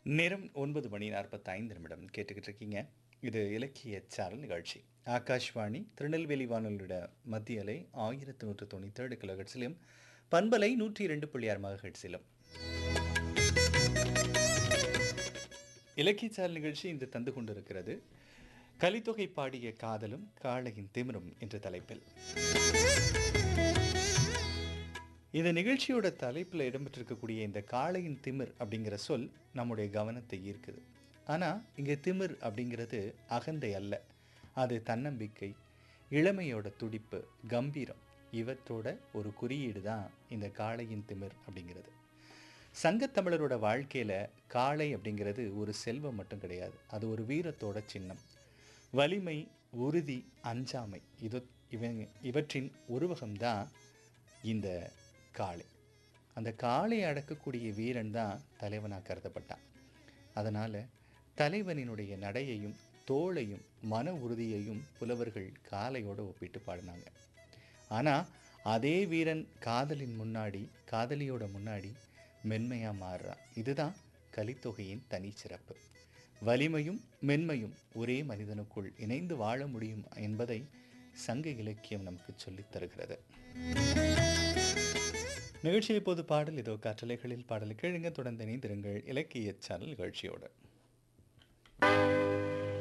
நேரம் ஒன்பது மணி நாற்பத்தைந்து நிமிடம் கேட்டுக்கிட்டு இருக்கீங்க இது இலக்கிய சாரல் நிகழ்ச்சி ஆகாஷ்வாணி திருநெல்வேலி வானொலியோட மத்திய அலை ஆயிரத்தி நூற்று தொண்ணூற்றி ஏழு கிலோஹெட்ஸிலும் பண்பலை நூற்றி இரண்டு புள்ளி ஆறு மகஹெட்ஸிலும் இலக்கிய சாரல் நிகழ்ச்சி இன்று தந்து கொண்டிருக்கிறது கலித்தொகை பாடிய காதலும் காளையின் திமிரும் என்ற தலைப்பில் இந்த நிகழ்ச்சியோட தலைப்பில் இடம்பெற்றிருக்கக்கூடிய இந்த காளையின் திமிர் அப்படிங்கிற சொல் நம்முடைய கவனத்தை ஈர்க்குது ஆனால் இங்கே திமிர் அப்படிங்கிறது அகந்தை அல்ல அது தன்னம்பிக்கை இளமையோட துடிப்பு கம்பீரம் இவற்றோட ஒரு குறியீடு தான் இந்த காளையின் திமிர் அப்படிங்கிறது சங்கத்தமிழரோட வாழ்க்கையில் காளை அப்படிங்கிறது ஒரு செல்வம் மட்டும் கிடையாது அது ஒரு வீரத்தோட சின்னம் வலிமை உறுதி அஞ்சாமை இது இவங்க இவற்றின் உருவகம்தான் இந்த காளை அந்த காளையை அடக்கக்கூடிய வீரன் தான் தலைவனாக கருதப்பட்டான் அதனால் தலைவனினுடைய நடையையும் தோளையும் மன உறுதியையும் புலவர்கள் காளையோடு ஒப்பிட்டு பாடினாங்க ஆனால் அதே வீரன் காதலின் முன்னாடி காதலியோட முன்னாடி மென்மையாக மாறுறான் இதுதான் கலித்தொகையின் தனிச்சிறப்பு வலிமையும் மென்மையும் ஒரே மனிதனுக்குள் இணைந்து வாழ முடியும் என்பதை சங்க இலக்கியம் நமக்கு சொல்லித் தருகிறது நிகழ்ச்சி இப்போது பாடல் இதோ காற்றலைகளில் பாடலை கேளுங்க தொடர்ந்து இணைந்திருங்கள் இலக்கிய சேனல் நிகழ்ச்சியோடு